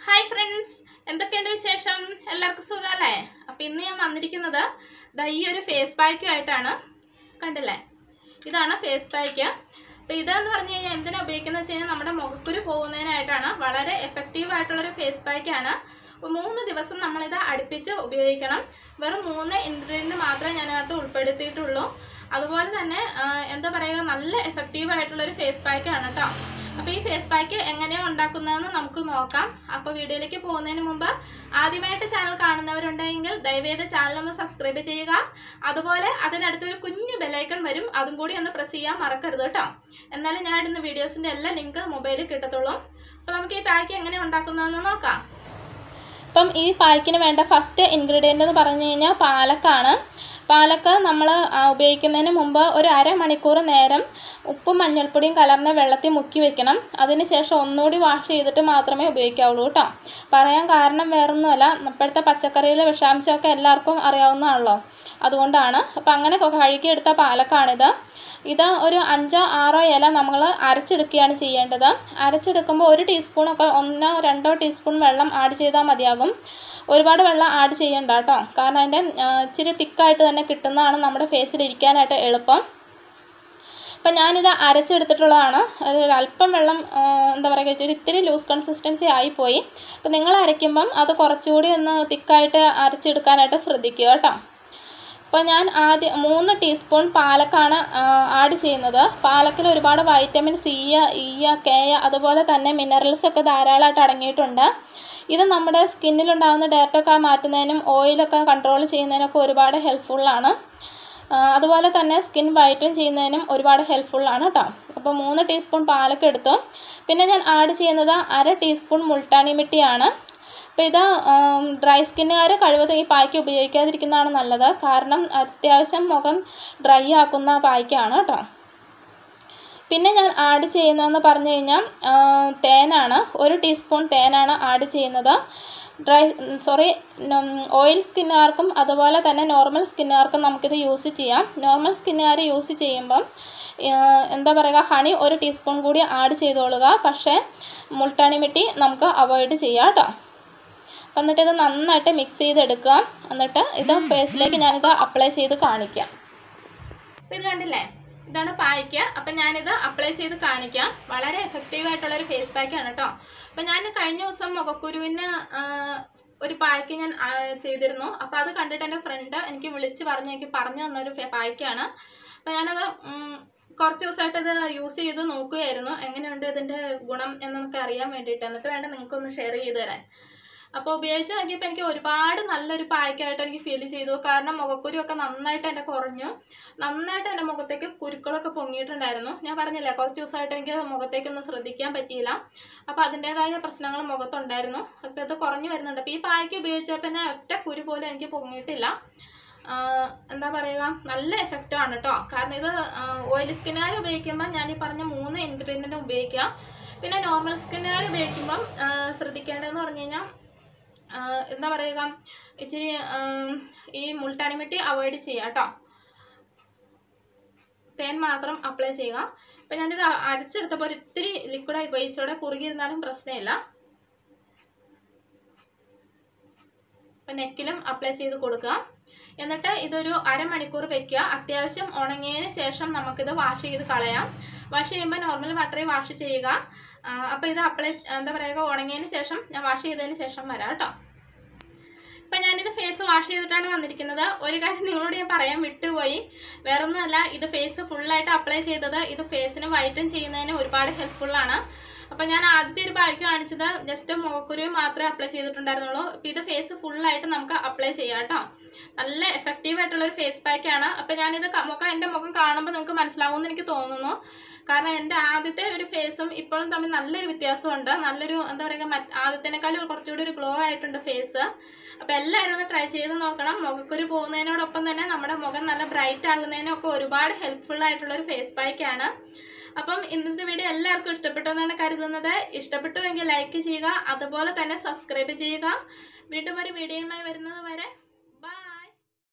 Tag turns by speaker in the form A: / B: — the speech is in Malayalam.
A: ഹായ് ഫ്രണ്ട്സ് എന്തൊക്കെയുണ്ട് വിശേഷം എല്ലാവർക്കും സുഖമല്ലേ അപ്പം ഇന്ന് ഞാൻ വന്നിരിക്കുന്നത് ദാ ഈ ഒരു ഫേസ് പാക്കുമായിട്ടാണ് കണ്ടില്ലേ ഇതാണ് ഫേസ് പാക്ക് അപ്പം ഇതെന്ന് പറഞ്ഞു കഴിഞ്ഞാൽ എന്തിനാ ഉപയോഗിക്കുന്നത് വെച്ച് കഴിഞ്ഞാൽ നമ്മുടെ മുഖക്കുരു പോകുന്നതിനായിട്ടാണ് വളരെ എഫക്റ്റീവ് ആയിട്ടുള്ളൊരു ഫേസ് പാക്കാണ് അപ്പോൾ മൂന്ന് ദിവസം നമ്മളിത് അടുപ്പിച്ച് ഉപയോഗിക്കണം വെറും മൂന്ന് ഇൻഗ്രീഡിയൻറ്റ് മാത്രമേ ഞാനകത്ത് ഉൾപ്പെടുത്തിയിട്ടുള്ളൂ അതുപോലെ തന്നെ ആ, എന്താ പറയുക നല്ല എഫക്റ്റീവ് ആയിട്ടുള്ളൊരു ഫേസ് പാക്കാണ് കേട്ടോ അപ്പോൾ ഈ ഫേസ് പാക്ക് എങ്ങനെയാണ് ഉണ്ടാക്കുന്നതെന്ന് നമുക്ക് നോക്കാം അപ്പോൾ വീഡിയോയിലേക്ക് പോകുന്നതിന് മുമ്പ് ആദ്യമായിട്ട് ചാനൽ കാണുന്നവരുണ്ടെങ്കിൽ ദയവേത് ചാനൽ ഒന്ന് സബ്സ്ക്രൈബ് ചെയ്യുക അതുപോലെ അതിനടുത്തൊരു കുഞ്ഞു ബെലൈക്കൺ വരും അതും കൂടി ഒന്ന് പ്രസ് ചെയ്യാൻ മറക്കരുത് കേട്ടോ എന്നാലും ഞാൻ ഇടുന്ന വീഡിയോസിൻ്റെ എല്ലാ ലിങ്ക് മൊബൈലിൽ കിട്ടത്തുള്ളൂ അപ്പോൾ നമുക്ക് ഈ പാക്ക് എങ്ങനെ ഉണ്ടാക്കുന്നതെന്ന് നോക്കാം ഇപ്പം ഈ പായ്ക്കിന് വേണ്ട ഫസ്റ്റ് ഇൻഗ്രീഡിയൻ്റ് എന്ന് പറഞ്ഞു കഴിഞ്ഞാൽ പാലക്കാണ് പാലക്ക നമ്മൾ ഉപയോഗിക്കുന്നതിന് മുമ്പ് ഒരു അരമണിക്കൂർ നേരം ഉപ്പും മഞ്ഞൾപ്പൊടിയും കലർന്ന വെള്ളത്തിൽ മുക്കി വെക്കണം അതിനുശേഷം ഒന്നുകൂടി വാഷ് ചെയ്തിട്ട് മാത്രമേ ഉപയോഗിക്കാവുള്ളൂ കേട്ടോ പറയാൻ കാരണം വേറൊന്നുമല്ല ഇപ്പോഴത്തെ പച്ചക്കറിയിലെ വിഷാംശമൊക്കെ എല്ലാവർക്കും അറിയാവുന്നതാണല്ലോ അതുകൊണ്ടാണ് അപ്പം അങ്ങനെ കഴുകിയെടുത്ത പാലക്കാണിത് ഇത് ഒരു അഞ്ചോ ആറോ ഇല നമ്മൾ അരച്ചെടുക്കുകയാണ് ചെയ്യേണ്ടത് അരച്ചെടുക്കുമ്പോൾ ഒരു ടീസ്പൂണൊക്കെ ഒന്നോ രണ്ടോ ടീസ്പൂൺ വെള്ളം ആഡ് ചെയ്താൽ മതിയാകും ഒരുപാട് വെള്ളം ആഡ് ചെയ്യണ്ട കേട്ടോ കാരണം അതിൻ്റെ ആ, ഇച്ചിരി തിക്കായിട്ട് തന്നെ കിട്ടുന്നതാണ് നമ്മുടെ ഫേസിൽ ഇരിക്കാനായിട്ട് എളുപ്പം അപ്പം ഞാനിത് അരച്ചെടുത്തിട്ടുള്ളതാണ് ഒരു അല്പം വെള്ളം ആ, എന്താ പറയുക ഒരു ഇത്തിരി ലൂസ് കൺസിസ്റ്റൻസി ആയിപ്പോയി അപ്പം നിങ്ങൾ അരയ്ക്കുമ്പം അത് കുറച്ചുകൂടി ഒന്ന് തിക്കായിട്ട് അരച്ചെടുക്കാനായിട്ട് ശ്രദ്ധിക്കുക കേട്ടോ അപ്പോൾ ഞാൻ ആദ്യം മൂന്ന് ടീസ്പൂൺ പാലക്കാണ് ആഡ് ചെയ്യുന്നത് പാലക്കിൽ ഒരുപാട് വൈറ്റമിൻ സി ഇ കെ അതുപോലെ തന്നെ മിനറൽസ് ഒക്കെ ധാരാളമായിട്ട് അടങ്ങിയിട്ടുണ്ട് ഇത് നമ്മുടെ സ്കിന്നിലുണ്ടാകുന്ന ഡയറക്റ്റൊക്കെ മാറ്റുന്നതിനും ഓയിലൊക്കെ കൺട്രോൾ ചെയ്യുന്നതിനൊക്കെ ഒരുപാട് ഹെൽപ്ഫുള്ളാണ് അതുപോലെ തന്നെ സ്കിൻ വൈറ്റൻ ചെയ്യുന്നതിനും ഒരുപാട് ഹെൽപ്ഫുള്ളാണ് കേട്ടോ അപ്പോൾ മൂന്ന് ടീസ്പൂൺ പാലൊക്കെ എടുത്തു പിന്നെ ഞാൻ ആഡ് ചെയ്യുന്നത് അര ടീസ്പൂൺ മുൾട്ടാണി മിട്ടിയാണ് അപ്പോൾ ഇത് ഡ്രൈ സ്കിന്നുകാർ കഴിവതും ഈ പായ്ക്ക് ഉപയോഗിക്കാതിരിക്കുന്നതാണ് നല്ലത് കാരണം അത്യാവശ്യം മുഖം ഡ്രൈ ആക്കുന്ന പായ്ക്കാണ് കേട്ടോ പിന്നെ ഞാൻ ആഡ് ചെയ്യുന്നതെന്ന് പറഞ്ഞു കഴിഞ്ഞാൽ ആ, തേനാണ് ഒരു ടീസ്പൂൺ തേനാണ് ആഡ് ചെയ്യുന്നത് ഡ്രൈ സോറി ഓയിൽ സ്കിന്നുകാർക്കും അതുപോലെ തന്നെ നോർമൽ സ്കിന്നുകാർക്കും നമുക്കിത് യൂസ് ചെയ്യാം നോർമൽ സ്കിന്നുകാർ യൂസ് ചെയ്യുമ്പം ആ, എന്താ പറയുക ഹണി ഒരു ടീസ്പൂൺ കൂടി ആഡ് ചെയ്തോളുക പക്ഷേ മുൾട്ടാണി മിട്ടി നമുക്ക് അവോയ്ഡ് ചെയ്യാം കേട്ടോ അപ്പം എന്നിട്ട് ഇത് നന്നായിട്ട് മിക്സ് ചെയ്തെടുക്കുക എന്നിട്ട് ഇത് ഫേസിലേക്ക് ഞാനിത് അപ്ലൈ ചെയ്ത് കാണിക്കാം അപ്പം ഇത് കണ്ടില്ലേ ഇതാണ് പായ്ക്ക് അപ്പം ഞാനിത് അപ്ലൈ ചെയ്ത് കാണിക്കാം വളരെ എഫക്റ്റീവ് ആയിട്ടുള്ള ഒരു ഫേസ് പാക്കാണ് കേട്ടോ അപ്പം ഞാൻ കഴിഞ്ഞ ദിവസം മുഖക്കുരുവിന് ആ, ഒരു പായ്ക്ക് ഞാൻ ആ, ചെയ്തിരുന്നു അപ്പോൾ അത് കണ്ടിട്ട് എൻ്റെ ഫ്രണ്ട് എനിക്ക് വിളിച്ച് പറഞ്ഞ് എനിക്ക് പറഞ്ഞു തന്നൊരു ഫെ- പായ്ക്കാണ് അപ്പം ഞാനത് ഉം, കുറച്ച് ദിവസമായിട്ട് ഇത് യൂസ് ചെയ്ത് നോക്കുകയായിരുന്നു എങ്ങനെയുണ്ട് ഇതിൻ്റെ ഗുണം എന്നൊക്കെ അറിയാൻ വേണ്ടിയിട്ട് എന്നിട്ട് വേണ്ട നിങ്ങൾക്കൊന്ന് ഷെയർ ചെയ്ത് തരാൻ അപ്പോൾ ഉപയോഗിച്ച് നോക്കിയപ്പോൾ എനിക്ക് ഒരുപാട് നല്ലൊരു പായ്ക്കായിട്ട് എനിക്ക് ഫീൽ ചെയ്തു കാരണം മുഖക്കുരുവൊക്കെ നന്നായിട്ട് എൻ്റെ കുറഞ്ഞു നന്നായിട്ട് എൻ്റെ മുഖത്തേക്ക് കുരുക്കളൊക്കെ പൊങ്ങിയിട്ടുണ്ടായിരുന്നു ഞാൻ പറഞ്ഞില്ലേ കുറച്ച് ദിവസമായിട്ട് എനിക്ക് മുഖത്തേക്കൊന്നും ശ്രദ്ധിക്കാൻ പറ്റിയില്ല അപ്പോൾ അതിൻ്റേതായ പ്രശ്നങ്ങൾ മുഖത്തുണ്ടായിരുന്നു അപ്പോൾ ഇത് കുറഞ്ഞു വരുന്നുണ്ട് അപ്പോൾ ഈ പായ്ക്ക് ഉപയോഗിച്ചപ്പോൾ തന്നെ ഒറ്റ കുരു പോലും എനിക്ക് പൊങ്ങിയിട്ടില്ല ആഹ് എന്താ പറയുക നല്ല എഫക്റ്റ് ആണ് കേട്ടോ കാരണം ഇത് ഓയിൽ സ്കിന്നുകാർ ഉപയോഗിക്കുമ്പോൾ ഞാൻ ഈ പറഞ്ഞ മൂന്ന് ഇൻഗ്രീഡിയൻറ്റ് ഉപയോഗിക്കുക പിന്നെ നോർമൽ സ്കിന്നുകാർ ഉപയോഗിക്കുമ്പം ആഹ് ശ്രദ്ധിക്കേണ്ടതെന്ന് പറഞ്ഞു കഴിഞ്ഞാൽ ആഹ് എന്താ പറയുക ഇച്ചിരി ആം, ഈ മുൾട്ടാണി മിട്ടി അവോയ്ഡ് ചെയ്യുക കേട്ടോ തേൻ മാത്രം അപ്ലൈ ചെയ്യുക ഇപ്പം ഞാനിത് അ- അരച്ചെടുത്തപ്പോൾ ഒരു ഇത്തിരി ലിക്വിഡായി പോയി ഇച്ചിരി കുറുകിയിരുന്നാലും പ്രശ്നമില്ല അപ്പം നെക്കിലും അപ്ലൈ ചെയ്ത് കൊടുക്കുക എന്നിട്ട് ഇതൊരു അരമണിക്കൂർ വെക്കുക അത്യാവശ്യം ഉണങ്ങിയതിന് ശേഷം നമുക്കിത് വാഷ് ചെയ്ത് കളയാം വാഷ് ചെയ്യുമ്പോൾ നോർമൽ വാട്ടറിൽ വാഷ് ചെയ്യുക അപ്പോൾ ഇത് അപ്ലൈ എന്താ പറയുക ഉണങ്ങിയതിന് ശേഷം ഞാൻ വാഷ് ചെയ്തതിന് ശേഷം വരാം കേട്ടോ ഇപ്പം ഞാനിത് ഫേസ് വാഷ് ചെയ്തിട്ടാണ് വന്നിരിക്കുന്നത് ഒരു കാര്യം നിങ്ങളോട് ഞാൻ പറയാൻ വിട്ടുപോയി വേറൊന്നുമല്ല ഇത് ഫേസ് ഫുള്ളായിട്ട് അപ്ലൈ ചെയ്തത് ഇത് ഫേസിന് വൈറ്റൻ ചെയ്യുന്നതിന് ഒരുപാട് ഹെൽപ്ഫുള്ളാണ് അപ്പം ഞാൻ ആദ്യത്തെ ഒരു ബാഗ് കാണിച്ചത് ജസ്റ്റ് മുഖക്കുരു മാത്രമേ അപ്ലൈ ചെയ്തിട്ടുണ്ടായിരുന്നുള്ളൂ അപ്പം ഇത് ഫേസ് ഫുള്ളായിട്ട് നമുക്ക് അപ്ലൈ ചെയ്യാം കേട്ടോ നല്ല എഫക്റ്റീവ് ആയിട്ടുള്ള ഒരു ഫേസ് പാക്കാണ് അപ്പം ഞാനിത് ക- മുഖം എൻ്റെ മുഖം കാണുമ്പോൾ നിങ്ങൾക്ക് മനസ്സിലാവുമെന്ന് എനിക്ക് തോന്നുന്നു കാരണം എൻ്റെ ആദ്യത്തെ ഒരു ഫേസും ഇപ്പോഴും തമ്മിൽ നല്ലൊരു വ്യത്യാസമുണ്ട് നല്ലൊരു എന്താ പറയുക മറ്റ് ആദ്യത്തേനേക്കാളും കുറച്ചുകൂടി ഒരു ഗ്ലോ ആയിട്ടുണ്ട് ഫേസ് അപ്പോൾ എല്ലാവരും ഒന്ന് ട്രൈ ചെയ്ത് നോക്കണം മുഖക്കുരു പോകുന്നതിനോടൊപ്പം തന്നെ നമ്മുടെ മുഖം നല്ല ബ്രൈറ്റ് ആകുന്നതിനൊക്കെ ഒരുപാട് ഹെൽപ്ഫുൾ ആയിട്ടുള്ള ഒരു ഫേസ് പാക്കാണ് അപ്പം ഇന്നത്തെ വീഡിയോ എല്ലാവർക്കും ഇഷ്ടപ്പെട്ടു എന്നാണ് കരുതുന്നത് ഇഷ്ടപ്പെട്ടുവെങ്കിൽ ലൈക്ക് ചെയ്യുക അതുപോലെ തന്നെ സബ്സ്ക്രൈബ് ചെയ്യുക വീണ്ടും ഒരു വീഡിയോയുമായി വരുന്നത് വരെ